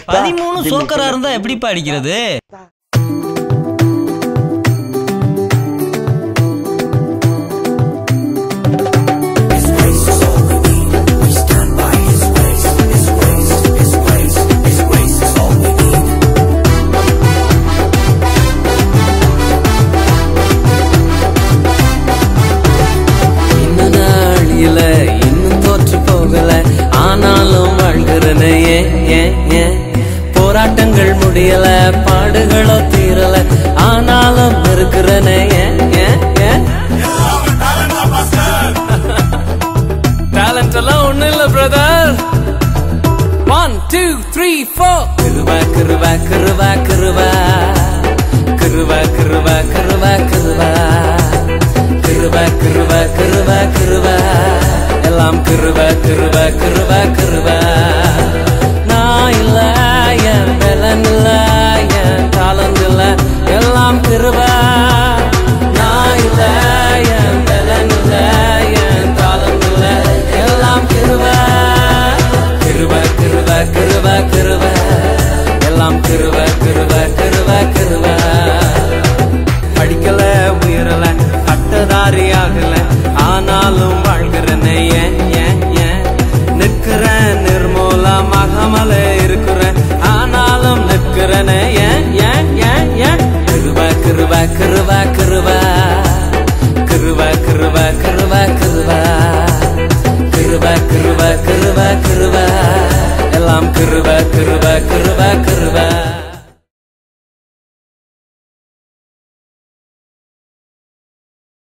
பதிமூணு சோக்கரா இருந்தா எப்படிப்பா அடிக்கிறது இன்னும் நாளில இன்னும் தோற்று போகல ஆனாலும் வாழ்கிறன ஏன் ஏன் ஏன் போராட்டங்கள் முடியல பாடுகளோ தீரல ஆனாலும் இருக்கிறன ஏன் ஏன் ஏன் டேலண்ட் எல்லாம் ஒண்ணு இல்ல brother one two three four கிருவா கிருவா கிருவா கிருவா கிருவா கிருவா கிருவா கிருவா கிருவா கிருவா கிருவா கிருவா எல்லாம் கிருவா கிருவா கிருவா கிருவா நான் இல்ல என் பலன் இல்ல என் தாளம் இல்ல எல்லாம் கிருபா நான் இல்ல என் பலன் இல்ல என் தாளம் இல்ல எல்லாம் கிருபா கிருபா கிருபா கிருபா கிருபா எல்லாம் கிருபா கிருபா கிருபா கிருபா படிக்கல உயரல பட்டதாரி ஆகல ஆனாலும் வாழ்கிறேன் ஏன் ஏன் ஏன் நிற்கிறேன் நிர்மூலமாகாமல இருக்கிறேன் ஆனாலும் நிற்கிறேன் ஏன் ஏன் ஏன் ஏன் கிருபா கிருபா கிருபா கிருபா கிருபா கிருபா கிருபா கிருபா கிருபா கிருபா கிருபா கிருபா எல்லாம் கிருபா கிருபா கிருபா கிருபா